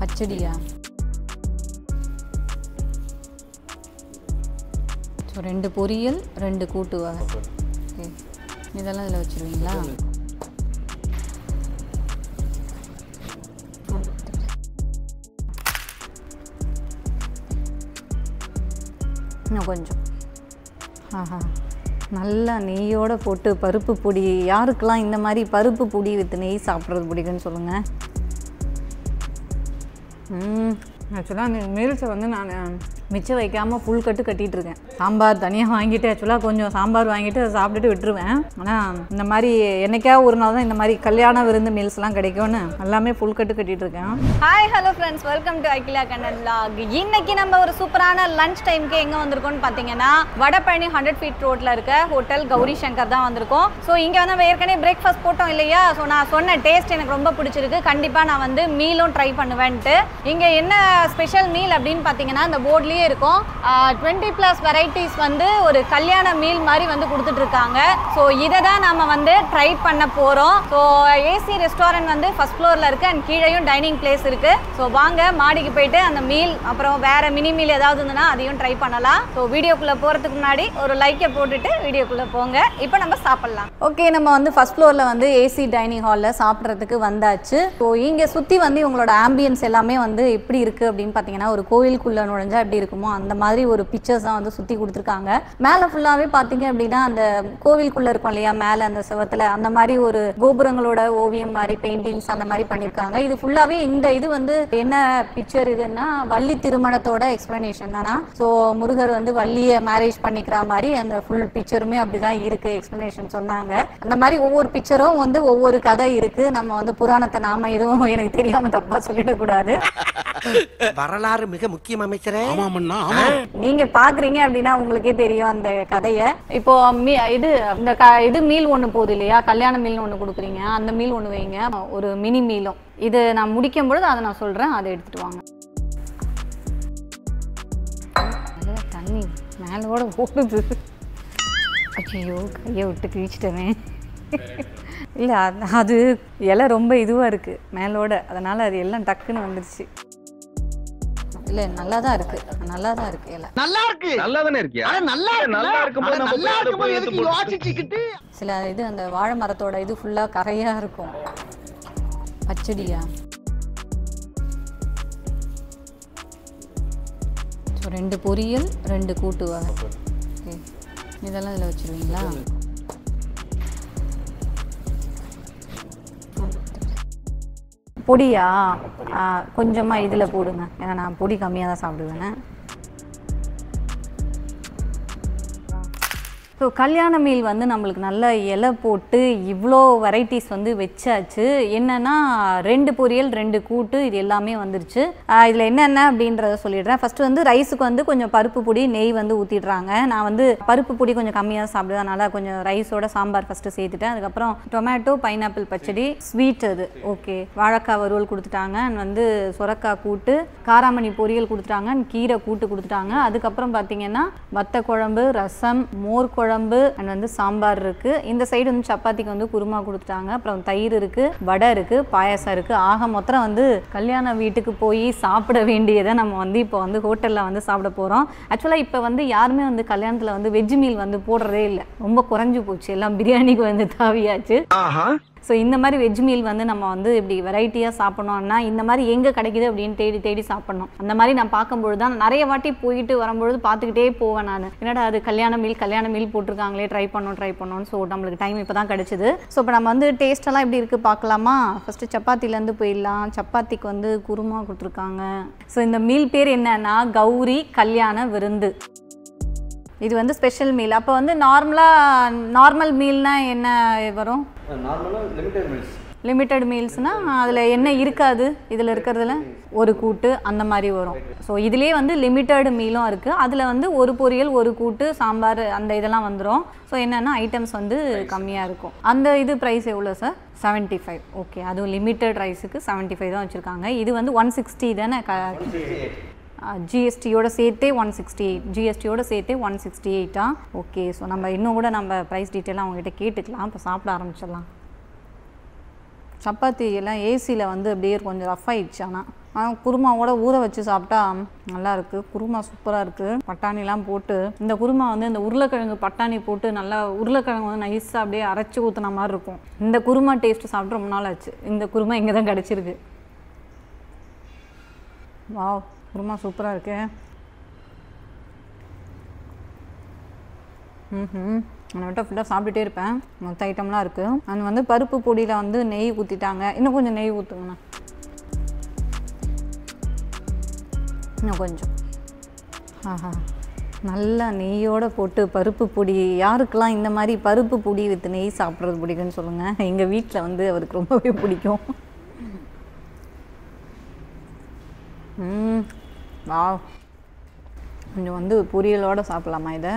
பச்சடியா so ரெண்டு பொரியல் ரெண்டு கூட்டு வகை Okay. இதெல்லாம் இதில் வச்சுருவீங்களா இன்னும் கொஞ்சம் ஆஹா நல்லா நெய்யோட போட்டு பருப்பு பொடி யாருக்கெல்லாம் இந்த மாதிரி பருப்பு பொடி வித் நெய் சாப்பிட்றது பிடிக்குன்னு சொல்லுங்கள் ம் ஆக்சுவலாக அந்த மீல்ஸை வந்து நான் மிச்சம் வைக்காமல் ஃபுல் கட்டு கட்டிட்டு இருக்கேன் சாம்பார் தனியாக வாங்கிட்டு ஆக்சுவலாக கொஞ்சம் சாம்பார் வாங்கிட்டு அதை சாப்பிட்டுட்டு விட்டுருவேன் ஆனால் இந்த மாதிரி என்னைக்கா ஒரு நாள் தான் இந்த மாதிரி கல்யாண விருந்து மீல்ஸ்லாம் கிடைக்கும்னு எல்லாமே ஃபுல் கட்டு கட்டிட்டு இருக்கேன் hi hello friends welcome to Akila Kannan vlog இன்னைக்கு நம்ம ஒரு சூப்பரான லஞ்ச் டைம்க்கு எங்கே வந்திருக்கோம்னு பார்த்தீங்கன்னா வடபழனி ஹண்ட்ரட் ஃபீட் ரோட்டில் இருக்க ஹோட்டல் கௌரி சங்கர் தான் வந்திருக்கோம் ஸோ இங்கே வந்து நம்ம ஏற்கனவே பிரேக்ஃபாஸ்ட் போட்டோம் இல்லையா ஸோ நான் சொன்ன டேஸ்ட் எனக்கு ரொம்ப பிடிச்சிருக்கு கண்டிப்பாக நான் வந்து மீலும் ட்ரை பண்ணுவேன்ட்டு இங்கே என்ன ஸ்பெஷல் மீல் அப்படின்னு பார்த்தீங்கன்னா இந்த போர்ட்லேயே இருக்கும் டுவெண்ட்டி ப்ளஸ் வெரைட்டிஸ் வந்து ஒரு கல்யாண மீல் மாதிரி வந்து கொடுத்துட்ருக்காங்க ஸோ இதை தான் நம்ம வந்து ட்ரை பண்ண போகிறோம் ஸோ ஏசி ரெஸ்டாரண்ட் வந்து ஃபர்ஸ்ட் ஃப்ளோரில் இருக்குது அண்ட் கீழேயும் டைனிங் பிளேஸ் இருக்குது ஸோ வாங்க மாடிக்கு போயிட்டு அந்த மீல் அப்புறம் வேறு மினி மீல் ஏதாவது இருந்ததுன்னா அதையும் ட்ரை பண்ணலாம் ஸோ வீடியோக்குள்ளே போகிறதுக்கு முன்னாடி ஒரு லைக்கை போட்டுட்டு வீடியோக்குள்ளே போங்க இப்போ நம்ம சாப்பிட்லாம் ஓகே நம்ம வந்து ஃபர்ஸ்ட் ஃப்ளோரில் வந்து ஏசி டைனிங் ஹாலில் சாப்பிட்றதுக்கு வந்தாச்சு ஸோ இங்கே சுற்றி வந்து இவங்களோட ஆம்பியன்ஸ் எல்லாமே வந்து எப்படி இருக்குது அப்படின்னு பார்த்தீங்கன்னா ஒரு கோயிலுக்குள்ளே நுழைஞ்சா எப்படி இருக்குமோ அந்த மாதிரி ஒரு பிக்சர்ஸ் தான் வந்து சுற்றி கொடுத்துருக்காங்க மேலே ஃபுல்லாகவே பார்த்தீங்க அப்படின்னா அந்த கோவிலுக்குள்ளே இருக்கும் இல்லையா மேலே அந்த செவத்தில் அந்த மாதிரி ஒரு கோபுரங்களோட ஓவியம் மாதிரி பெயிண்டிங்ஸ் அந்த மாதிரி பண்ணியிருக்காங்க இது ஃபுல்லாகவே இந்த இது வந்து என்ன பிக்சர் இதுன்னா வள்ளி திருமணத்தோட எக்ஸ்பிளனேஷன் தானா ஸோ முருகர் வந்து வள்ளியை மேரேஜ் பண்ணிக்கிற மாதிரி அந்த ஃபுல் பிக்சருமே அப்படிதான் இருக்கு எக்ஸ்பிளனேஷன் சொன்னாங்க அந்த மாதிரி ஒவ்வொரு பிக்சரும் வந்து ஒவ்வொரு கதை இருக்கு நம்ம வந்து புராணத்தை நாம எதுவும் எனக்கு தெரியாம தப்பா சொல்லிடக்கூடாது வரலாறு மிக முக்கியம் அமைச்சரே ஆமாமண்ணா ஆமா நீங்க பாக்குறீங்க அப்படின்னா உங்களுக்கே தெரியும் அந்த கதையை இப்போ மீ- இது இந்த க- இது மீல் ஒண்ணு போகுது இல்லையா கல்யாண மீல் ஒண்ணு கொடுக்குறீங்க அந்த மீல் ஒண்ணு வைங்க ஒரு மினி மீலும் இது நான் முடிக்கும் பொழுது அதை நான் சொல்றேன் அதை எடுத்துட்டு வாங்க அதுல தண்ணி மேலோட ஓடுது ஐயோ கையை விட்டு கிழிச்சிட்டவே இல்லை அது- அது இலை ரொம்ப இதுவாக இருக்குது மேலோட அதனால் அது எல்லாம் டக்குன்னு வந்துருச்சு இல்லை நல்லா தான் இருக்குது நல்லா தான் இருக்குது இலை நல்லா இருக்கு நல்லா தானே இருக்கியா அட நல்லா இருக்கு நல்லா இருக்கும்போது நம்ம நல்லா போய் அதை இருக்கும்போது போய் எதுக்கு எடுத்து யோசிச்சுக்கிட்டு சில இது அந்த வாழை மரத்தோட இது ஃபுல்லாக கரையாக இருக்கும் பச்சடியா ஸோ ரெண்டு பொரியல் ரெண்டு கூட்டு வகை Okay. இதெல்லாம் இதில் வச்சுருவீங்களா பொடியா கொஞ்சமாக இதில் போடுங்க ஏன்னா நான் பொடி கம்மியாக தான் சாப்பிடுவேன் ஸோ கல்யாண மீல் வந்து நம்மளுக்கு நல்ல இலை போட்டு இவ்வளோ வெரைட்டிஸ் வந்து வச்சாச்சு என்னன்னா ரெண்டு பொரியல் ரெண்டு கூட்டு இது எல்லாமே வந்துருச்சு இதில் என்னென்ன அப்படின்றத சொல்லிடுறேன் ஃபர்ஸ்ட் வந்து ரைஸுக்கு வந்து கொஞ்சம் பருப்பு பொடி நெய் வந்து ஊற்றிடுறாங்க நான் வந்து பருப்பு பொடி கொஞ்சம் கம்மியாக சாப்பிடுவேன் அதனால் கொஞ்சம் ரைஸோட சாம்பார் ஃபஸ்ட்டு சேர்த்துட்டேன் அதுக்கப்புறம் டொமேட்டோ பைனாப்பிள் பச்சடி ஸ்வீட் அது ஓகே வாழைக்காய் வறுவல் கொடுத்துட்டாங்க and வந்து சொரக்காய் கூட்டு காராமணி பொரியல் கொடுத்துட்டாங்க and கீரை கூட்டு கொடுத்துட்டாங்க அதுக்கப்புறம் பார்த்தீங்கன்னா வத்த குழம்பு ரசம் மோர் குழம்பு அண்ட் வந்து சாம்பார் இருக்கு இந்த சைடு வந்து சப்பாத்திக்கு வந்து குருமா கொடுத்துட்டாங்க அப்புறம் தயிர் இருக்கு வடை இருக்கு பாயாசம் இருக்கு ஆக மொத்தம் வந்து கல்யாண வீட்டுக்கு போய் சாப்பிட வேண்டியதை நம்ம வந்து இப்போ வந்து ஹோட்டலில் வந்து சாப்பிட போகிறோம் ஆக்சுவலாக இப்போ வந்து யாருமே வந்து கல்யாணத்தில் வந்து வெஜ் மீல் வந்து போடுறதே இல்லை ரொம்ப குறைஞ்சு போச்சு எல்லாம் பிரியாணிக்கு வந்து தாவியாச்சு ஆஹா ஸோ இந்த மாதிரி வெஜ் மீல் வந்து நம்ம வந்து இப்படி வெரைட்டியாக சாப்பிடணும்னா இந்த மாதிரி எங்கே கிடைக்குது அப்படின்னு தேடி தேடி சாப்பிடணும் அந்த மாதிரி நான் பார்க்கும்பொழுது தான் நிறைய வாட்டி போயிட்டு வரும்பொழுது பார்த்துக்கிட்டே போவேன் நான் என்னடா அது கல்யாண மீல் கல்யாண மீல் போட்டிருக்காங்களே ட்ரை பண்ணோம் ட்ரை பண்ணோம்னு ஸோ நம்மளுக்கு டைம் இப்போ தான் கிடச்சிது ஸோ இப்போ நம்ம வந்து டேஸ்ட் எல்லாம் எப்படி இருக்குது பார்க்கலாமா ஃபஸ்ட்டு சப்பாத்திலேருந்து போயிடலாம் சப்பாத்திக்கு வந்து குருமா கொடுத்துருக்காங்க ஸோ இந்த மீல் பேர் என்னன்னா கௌரி கல்யாண விருந்து இது வந்து ஸ்பெஷல் மீல் அப்போ வந்து நார்மலாக நார்மல் மீல்னா என்ன வரும் லிமிட்டட் மீல்ஸ்னால் அதில் என்ன இருக்காது இதில் இருக்கிறதுல ஒரு கூட்டு அந்த மாதிரி வரும் ஸோ இதுலேயே வந்து லிமிட்டட் மீலும் இருக்குது அதில் வந்து ஒரு பொரியல் ஒரு கூட்டு சாம்பார் அந்த இதெல்லாம் வந்துடும் ஸோ என்னென்னா ஐட்டம்ஸ் வந்து கம்மியாக இருக்கும் அந்த இது ப்ரைஸ் எவ்வளோ சார் செவன்ட்டி ஃபைவ் ஓகே அதுவும் லிமிட்டட் ரைஸுக்கு செவன்ட்டி ஃபைவ் தான் வச்சுருக்காங்க இது வந்து ஒன் சிக்ஸ்டி தானே க ஜிஎஸ்டியோட சேர்த்தே ஒன் சிக்ஸ்டி எயிட் ஜிஎஸ்டியோட சேர்த்தே ஒன் சிக்ஸ்டி எயிட்டா ஓகே ஸோ நம்ம இன்னும் கூட நம்ம ப்ரைஸ் டீட்டெயிலாக அவங்ககிட்ட கேட்டுக்கலாம் இப்போ சாப்பிட ஆரம்பிச்சிடலாம் சப்பாத்தி எல்லாம் ஏசியில் வந்து அப்படியே கொஞ்சம் ரஃப் ஆயிடுச்சு ஆனால் ஆனால் குருமாவோட ஊற வச்சு சாப்பிட்டா நல்லா இருக்கு குருமா சூப்பராக இருக்குது பட்டாணிலாம் போட்டு இந்த குருமா வந்து இந்த உருளைக்கிழங்கு பட்டாணி போட்டு நல்லா உருளைக்கிழங்கு வந்து நைஸாக அப்படியே அரைச்சி ஊற்றுன மாதிரி இருக்கும் இந்த குருமா டேஸ்ட் சாப்பிட்டு ரொம்ப நாள் ஆச்சு இந்த குருமா இங்கே தான் கிடச்சிருக்கு வாவ் குருமா சூப்பராக இருக்கு ம் நான் விட்ட ஃபுல்லாக சாப்பிட்டுட்டே இருப்பேன் மொத்த ஐட்டம்லாம் இருக்குது அது வந்து பருப்பு பொடியில் வந்து நெய் ஊற்றிட்டாங்க இன்னும் கொஞ்சம் நெய் ஊற்றுங்கண்ணா இன்னும் கொஞ்சம் ஆஹா நல்லா நெய்யோடு போட்டு பருப்பு பொடி யாருக்கெல்லாம் இந்த மாதிரி பருப்பு பொடி வித் நெய் சாப்பிட்றது பிடிக்குன்னு சொல்லுங்கள் எங்கள் வீட்டில் வந்து அவருக்கு ரொம்பவே பிடிக்கும் ம் வா கொஞ்சம் வந்து பொரியலோட சாப்பிடலாமா இதை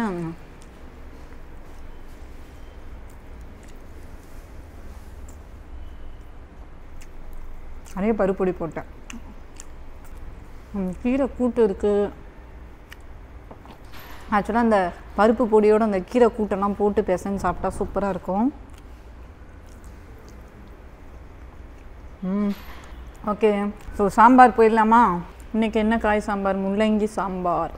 நிறைய பருப்பொடி போட்டேன் ம், கீரை கூட்டு இருக்குது ஆக்சுவலாக அந்த பருப்பு பொடியோட அந்த கீரை கூட்டெல்லாம் போட்டு பிசைஞ்சு சாப்பிட்டா சூப்பராக இருக்கும் ம் ஓகே ஸோ சாம்பார் போயிடலாமா இன்னைக்கு என்ன காய் சாம்பார் முள்ளங்கி சாம்பார்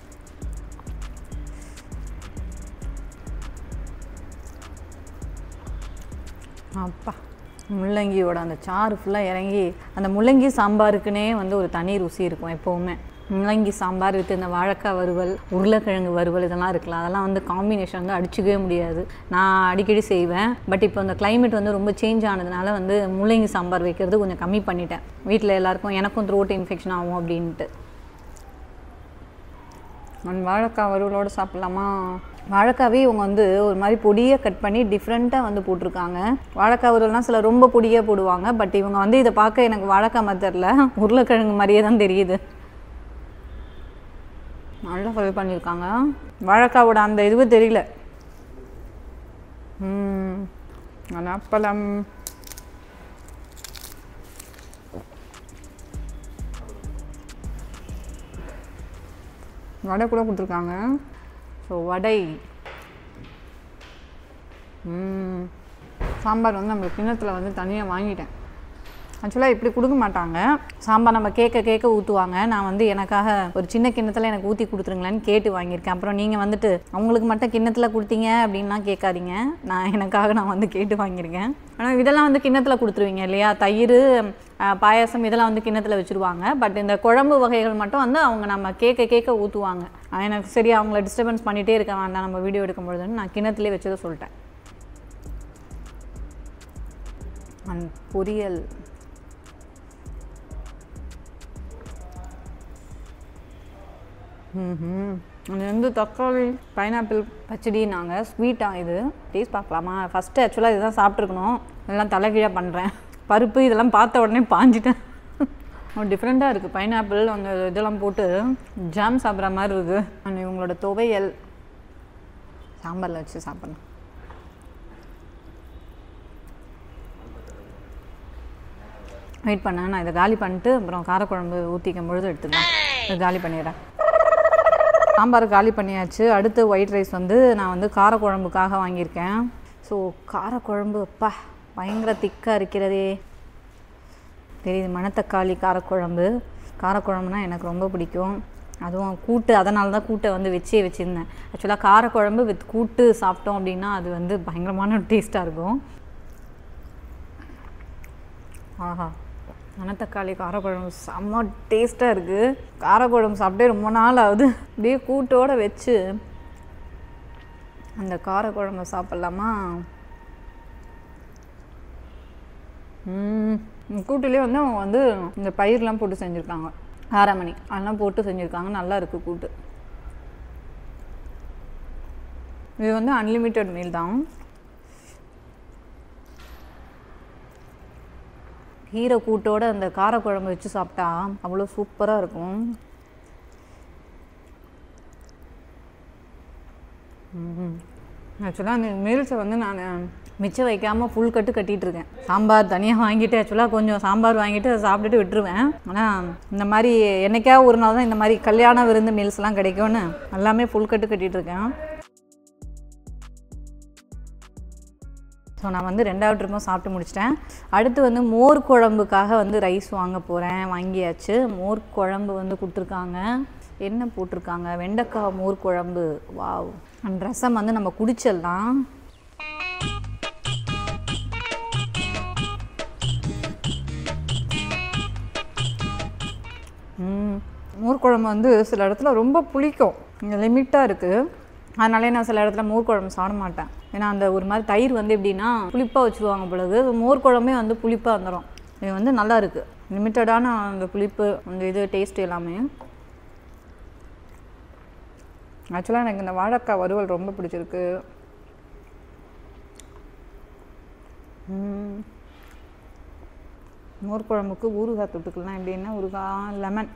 அப்பா முள்ளங்கியோட அந்த சாறு ஃபுல்லாக இறங்கி அந்த முள்ளங்கி சாம்பாருக்குனே வந்து ஒரு தனி ருசி இருக்கும் எப்போவுமே முள்ளங்கி சாம்பார் வித்து இந்த வாழைக்காய் வறுவல் உருளைக்கிழங்கு வறுவல் இதெல்லாம் இருக்குல்ல அதெல்லாம் வந்து காம்பினேஷன் வந்து அடிச்சுக்கவே முடியாது நான் அடிக்கடி செய்வேன் பட் இப்போ இந்த climate வந்து ரொம்ப சேஞ்ச் ஆனதுனால வந்து முள்ளங்கி சாம்பார் வைக்கிறது கொஞ்சம் கம்மி பண்ணிட்டேன் வீட்டில் எல்லாருக்கும் எனக்கும் த்ரோட் இன்ஃபெக்ஷன் ஆகும் அப்படின்ட்டு நான் வாழைக்காய் வறுவலோடு சாப்பிட்லாமா வாழைக்காவே இவங்க வந்து ஒரு மாதிரி பொடியை கட் பண்ணி டிஃப்ரெண்ட்டாக வந்து போட்டிருக்காங்க வாழைக்காய் வறுவல்னால் சில ரொம்ப பொடியாக போடுவாங்க பட் இவங்க வந்து இதை பார்க்க எனக்கு வாழைக்காய் மாதிரி தெரில உருளைக்கிழங்கு மாதிரியே தான் தெரியுது நல்லா ஃப்ரை பண்ணியிருக்காங்க வாழைக்காவோட அந்த இதுவே தெரியல ம் அந்த அப்பளம் வடை கூட கொடுத்துருக்காங்க ஸோ வடை ம் சாம்பார் வந்து நம்ம கிண்ணத்தில் வந்து தனியாக வாங்கிட்டேன் ஆக்சுவலாக இப்படி கொடுக்க மாட்டாங்க சாம்பார் நம்ம கேட்க கேட்க ஊற்றுவாங்க நான் வந்து எனக்காக ஒரு சின்ன கிண்ணத்தில் எனக்கு ஊற்றி கொடுத்துருங்களேன்னு கேட்டு வாங்கியிருக்கேன் அப்புறம் நீங்கள் வந்துட்டு அவங்களுக்கு மட்டும் கிண்ணத்தில் கொடுத்தீங்க அப்படின்லாம் கேட்காதீங்க நான் எனக்காக நான் வந்து கேட்டு வாங்கியிருக்கேன் ஆனால் இதெல்லாம் வந்து கிண்ணத்தில் கொடுத்துருவீங்க இல்லையா தயிர் அஹ், பாயாசம் இதெல்லாம் வந்து கிண்ணத்தில் வச்சுருவாங்க பட் இந்த குழம்பு வகைகள் மட்டும் வந்து அவங்க நம்ம கேட்க கேட்க ஊற்றுவாங்க எனக்கு சரி அவங்கள டிஸ்டர்பன்ஸ் பண்ணிகிட்டே இருக்க வேண்டாம் நம்ம வீடியோ எடுக்கும் பொழுதுன்னு நான் கிண்ணத்துலேயே வச்சதை சொல்லிட்டேன் அண்ட் பொரியல் ம் இது வந்து தக்காளி பைனாப்பிள் பச்சடி நாங்கள் ஸ்வீட்டாக இது டேஸ்ட் பார்க்கலாமா ஃபஸ்ட்டு ஆக்சுவலாக இதுதான் சாப்பிட்ருக்கணும் எல்லாம் தலைகீழாக பண்ணுறேன் பருப்பு இதெல்லாம் பார்த்த உடனே பாஞ்சிட்டேன் டிஃப்ரெண்ட்டாக இருக்குது பைனாப்பிள் அந்த இதெல்லாம் போட்டு ஜாம் சாப்பிட்ற மாதிரி இருக்குது அண்ட் இவங்களோட துவையல் சாம்பாரில் வச்சு சாப்பிட்ணும் வெயிட் பண்ணேன் நான் இதை காலி பண்ணிட்டு அப்புறம் காரக்குழம்பு ஊற்றிக்கும் பொழுது எடுத்துக்கலாம் இதை காலி பண்ணிடுறேன் சாம்பார் காலி பண்ணியாச்சு அடுத்து ஒயிட் ரைஸ் வந்து நான் வந்து காரக்குழம்புக்காக வாங்கியிருக்கேன் ஸோ காரக்குழம்பு அப்பா பயங்கர திக்காக இருக்கிறதே தெரியுது மணத்தக்காளி காரக்குழம்பு காரக்குழம்புனா எனக்கு ரொம்ப பிடிக்கும் அதுவும் கூட்டு அதனால தான் கூட்டை வந்து வச்சே வச்சுருந்தேன் ஆக்சுவலாக காரக்குழம்பு வித் கூட்டு சாப்பிட்டோம் அப்படின்னா அது வந்து பயங்கரமான டேஸ்ட்டாக இருக்கும் ஆஹா மணத்தக்காளி காரக்குழம்பு செம்ம டேஸ்ட்டாக இருக்குது காரக்குழம்பு சாப்பிட்டே ரொம்ப நாள் ஆகுது அப்படியே கூட்டோட வச்சு அந்த காரக்குழம்பு சாப்பிட்லாமா ம் கூட்டுலேயே வந்து அவங்க வந்து இந்த பயிர்லாம் போட்டு செஞ்சுருக்காங்க ஆரமணி அதெல்லாம் போட்டு செஞ்சுருக்காங்க நல்லா இருக்குது கூட்டு இது வந்து அன்லிமிட்டெட் மீல் தான் கீரை கூட்டோட அந்த காரக்குழம்பு வச்சு சாப்பிட்டா அவ்வளோ சூப்பராக இருக்கும் ஆக்சுவலாக அந்த மீல்ஸை வந்து நான் மிச்சம் வைக்காமல் ஃபுல் கட்டு கட்டிட்டு இருக்கேன் சாம்பார் தனியாக வாங்கிட்டு ஆக்சுவலாக கொஞ்சம் சாம்பார் வாங்கிட்டு அதை சாப்பிட்டுட்டு விட்டுருவேன் ஆனால் இந்த மாதிரி என்னைக்கா ஒரு நாள் தான் இந்த மாதிரி கல்யாண விருந்து மீல்ஸ்லாம் கிடைக்கும்னு எல்லாமே ஃபுல் கட்டு கட்டிட்டு இருக்கேன் ஸோ நான் வந்து ரெண்டாவது ட்ரிப்பும் சாப்பிட்டு முடிச்சிட்டேன் அடுத்து வந்து மோர் குழம்புக்காக வந்து ரைஸ் வாங்க போகிறேன் வாங்கியாச்சு மோர் குழம்பு வந்து கொடுத்துருக்காங்க என்ன போட்டிருக்காங்க வெண்டைக்காய் மோர் குழம்பு வாவ் அண்ட் ரசம் வந்து நம்ம குடிச்சிடலாம் ம், மோர் குழம்பு வந்து சில இடத்துல ரொம்ப புளிக்கும் இங்கே லிமிட்டாக இருக்குது அதனாலே நான் சில இடத்துல மோர் குழம்பு சாப்பிட மாட்டேன் ஏன்னா அந்த ஒரு மாதிரி தயிர் வந்து எப்படின்னா புளிப்பாக வச்சுருவாங்க பொழுது மோர் குழம்பே வந்து புளிப்பாக வந்துடும் இது வந்து நல்லா இருக்குது லிமிட்டடான அந்த புளிப்பு அந்த இது டேஸ்ட் எல்லாமே ஆக்சுவலாக எனக்கு இந்த வாழைக்காய் வறுவல் ரொம்ப பிடிச்சிருக்கு ம். மோர் குழம்புக்கு ஊறுகாய் தொட்டுக்கலாம் எப்படின்னா ஊறுகாய் லெமன்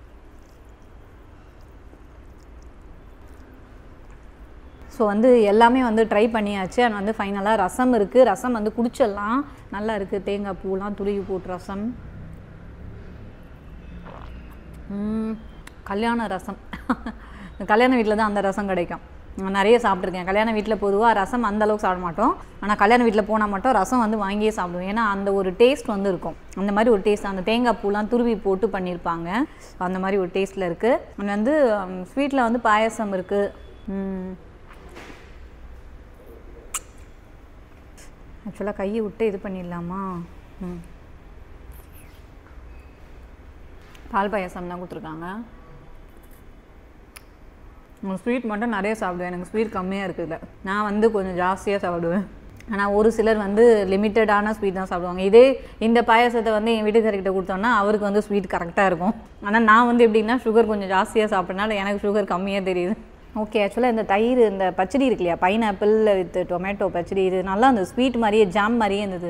ஸோ வந்து எல்லாமே வந்து ட்ரை பண்ணியாச்சு அண்ட் வந்து ஃபைனலாக ரசம் இருக்குது ரசம் வந்து குடிச்சிடலாம் நல்லா இருக்குது தேங்காய் பூலாம் துருவி போட்டு ரசம் ம், கல்யாண ரசம் கல்யாண வீட்டில் தான் அந்த ரசம் கிடைக்கும் நான் நிறைய சாப்பிட்ருக்கேன் கல்யாண வீட்டில் பொதுவாக ரசம் அந்த அளவுக்கு சாப்பிட மாட்டோம் ஆனால் கல்யாண வீட்டில் போனால் மட்டும் ரசம் வந்து வாங்கியே சாப்பிடுவோம் ஏன்னா அந்த ஒரு டேஸ்ட் வந்து இருக்கும் அந்த மாதிரி ஒரு டேஸ்ட் அந்த தேங்காய் பூலாம் துருவி போட்டு பண்ணியிருப்பாங்க அந்த மாதிரி ஒரு டேஸ்ட்டில் இருக்குது அண்ட் வந்து ஸ்வீட்டில் வந்து பாயசம் இருக்குது ஆக்சுவலாக கையை விட்டு இது பண்ணிடலாமா ம் பால் பாயாசம் தான் கொடுத்துருக்காங்க ஸ்வீட் மட்டும் நிறைய சாப்பிடுவேன் எனக்கு ஸ்வீட் கம்மியாக இருக்குதுல நான் வந்து கொஞ்சம் ஜாஸ்தியாக சாப்பிடுவேன் ஆனால் ஒரு சிலர் வந்து லிமிட்டடான ஸ்வீட் தான் சாப்பிடுவாங்க இதே இந்த பாயாசத்தை வந்து என் வீட்டுக்காரர்கிட்ட கொடுத்தோன்னா அவருக்கு வந்து ஸ்வீட் கரெக்டாக இருக்கும் ஆனால் நான் வந்து எப்படின்னா சுகர் கொஞ்சம் ஜாஸ்தியாக சாப்பிட்றனால எனக்கு சுகர் கம்மியாக தெரியுது ஓகே ஆக்சுவலாக இந்த தயிர் இந்த பச்சடி இருக்கு இல்லையா பைனாப்பிள் வித் டொமேட்டோ பச்சடி இது நல்லா அந்த ஸ்வீட் மாதிரியே ஜாம் மாதிரியே இருந்தது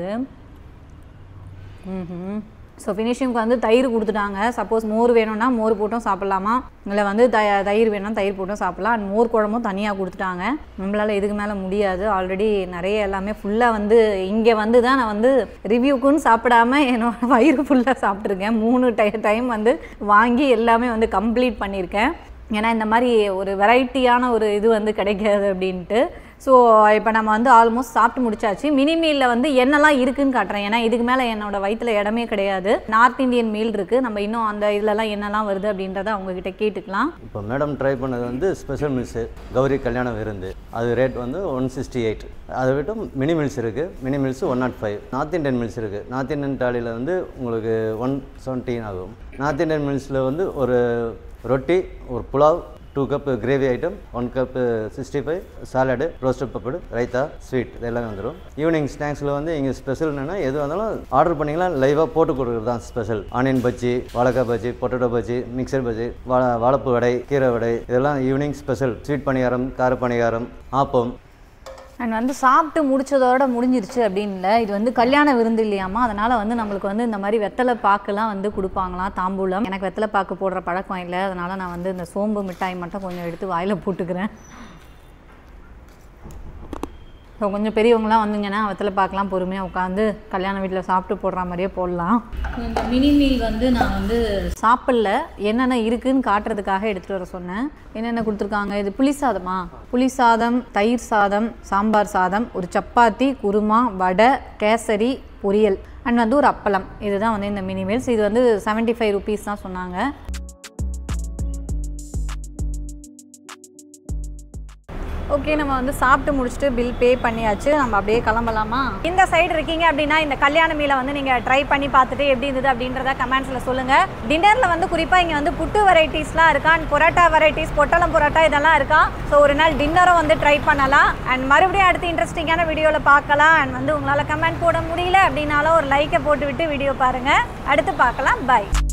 ம் ஸோ ஃபினிஷிங்க்கு வந்து தயிர் கொடுத்துட்டாங்க சப்போஸ் மோர் வேணும்னா மோர் போட்டும் சாப்பிட்லாமா இல்லை வந்து த தயிர் வேணும்னா தயிர் போட்டும் சாப்பிட்லாம் அண்ட் மோர் குழம்பும் தனியாக கொடுத்துட்டாங்க நம்மளால் இதுக்கு மேலே முடியாது ஆல்ரெடி நிறைய எல்லாமே ஃபுல்லாக வந்து இங்கே வந்து தான் நான் வந்து ரிவ்யூக்குன்னு சாப்பிடாம என்னோட வயிறு ஃபுல்லாக சாப்பிட்ருக்கேன் மூணு டை டைம் வந்து வாங்கி எல்லாமே வந்து கம்ப்ளீட் பண்ணியிருக்கேன் ஏன்னா இந்த மாதிரி ஒரு வெரைட்டியான ஒரு இது வந்து கிடைக்காது அப்படின்ட்டு ஸோ இப்போ நம்ம வந்து ஆல்மோஸ்ட் சாப்பிட்டு முடிச்சாச்சு மினி மீலில் வந்து என்னெல்லாம் இருக்குன்னு காட்டுறேன் ஏன்னா இதுக்கு மேலே என்னோட வயிற்றுல இடமே கிடையாது நார்த் இந்தியன் மீல் இருக்குது நம்ம இன்னும் அந்த இதுலலாம் என்னெல்லாம் வருது அப்படின்றத அவங்கக்கிட்ட கேட்டுக்கலாம் இப்போ மேடம் ட்ரை பண்ணது வந்து ஸ்பெஷல் மில்ஸு கௌரி கல்யாண விருந்து அது ரேட் வந்து ஒன் சிக்ஸ்டி எயிட் அதை விட்டு மினி மில்ஸ் இருக்குது mini meals one not five North Indian meals இருக்குது நார்த் இந்தியன் தாலியில் வந்து உங்களுக்கு ஒன் செவன்டீன் ஆகும் நார்த் இந்தியன் மில்ஸில் வந்து ஒரு ரொட்டி ஒரு pulao two cup gravy item one cup sixty five salad roasted பப்படு ரைத்தா ஸ்வீட் இது எல்லாமே வந்துடும் ஈவினிங் ஸ்நாக்ஸில் வந்து இங்கே ஸ்பெஷல் என்னென்னா எது வந்தாலும் ஆர்டர் பண்ணிங்கன்னா லைவாக போட்டு கொடுக்குறது தான் ஸ்பெஷல் ஆனியன் பஜ்ஜி வாழைக்காய் பஜ்ஜி பொட்டேட்டோ பஜ்ஜி மிக்சர் பஜ்ஜி வாழை வாழைப்பூ வடை கீரை வடை இதெல்லாம் ஈவினிங் ஸ்பெஷல் ஸ்வீட் பணியாரம் கார பணியாரம் ஆப்பம் அண்ட் வந்து சாப்பிட்டு முடிச்சதோட முடிஞ்சிருச்சு அப்படின்னு இல்லை இது வந்து கல்யாண விருந்து இல்லையாமா அதனால் வந்து நம்மளுக்கு வந்து இந்த மாதிரி வெத்தலை பாக்குலாம் வந்து கொடுப்பாங்களாம் தாம்பூலம் எனக்கு வெத்தலை பாக்கு போடுற பழக்கம் இல்லை அதனால் நான் வந்து இந்த சோம்பு மிட்டாய் மட்டும் கொஞ்சம் எடுத்து வாயில் போட்டுக்கிறேன் ஸோ கொஞ்சம் பெரியவங்களாம் வந்தீங்கன்னா வெத்தலை பாக்கெலாம் பொறுமையாக உட்காந்து கல்யாண வீட்டில் சாப்பிட்டு போடுற மாதிரியே போடலாம் இந்த மினி மீல் வந்து நான் வந்து சாப்பிடல என்னென்ன இருக்குன்னு காட்டுறதுக்காக எடுத்துகிட்டு வர சொன்னேன் என்னென்ன கொடுத்துருக்காங்க இது புளி சாதமா புளி சாதம் தயிர் சாதம் சாம்பார் சாதம் ஒரு சப்பாத்தி குருமா வடை கேசரி பொரியல் அண்ட் வந்து ஒரு அப்பளம் இதுதான் வந்து இந்த மினி மீல்ஸ் இது வந்து செவன்ட்டி ஃபைவ் ருபீஸ் தான் சொன்னாங்க ஓகே நம்ம வந்து சாப்பிட்டு முடிச்சுட்டு பில் பே பண்ணியாச்சு நம்ம அப்படியே கிளம்பலாமா இந்த சைடு இருக்கீங்க அப்படின்னா இந்த கல்யாண மீலை வந்து நீங்கள் ட்ரை பண்ணி பார்த்துட்டு எப்படி இருந்தது அப்படின்றத கமெண்ட்ஸில் சொல்லுங்கள் டின்னரில் வந்து குறிப்பாக இங்கே வந்து புட்டு வெரைட்டிஸ்லாம் இருக்கா அண்ட் பொரோட்டா வெரைட்டிஸ் பொட்டலம் பொரோட்டா இதெல்லாம் இருக்கா ஸோ ஒரு நாள் டின்னரும் வந்து ட்ரை பண்ணலாம் அண்ட் மறுபடியும் அடுத்து இன்ட்ரெஸ்டிங்கான வீடியோவில் பார்க்கலாம் அண்ட் வந்து உங்களால் கமெண்ட் போட முடியல அப்படின்னாலும் ஒரு லைக்கை போட்டு விட்டு வீடியோ பாருங்கள் அடுத்து பார்க்கலாம் பை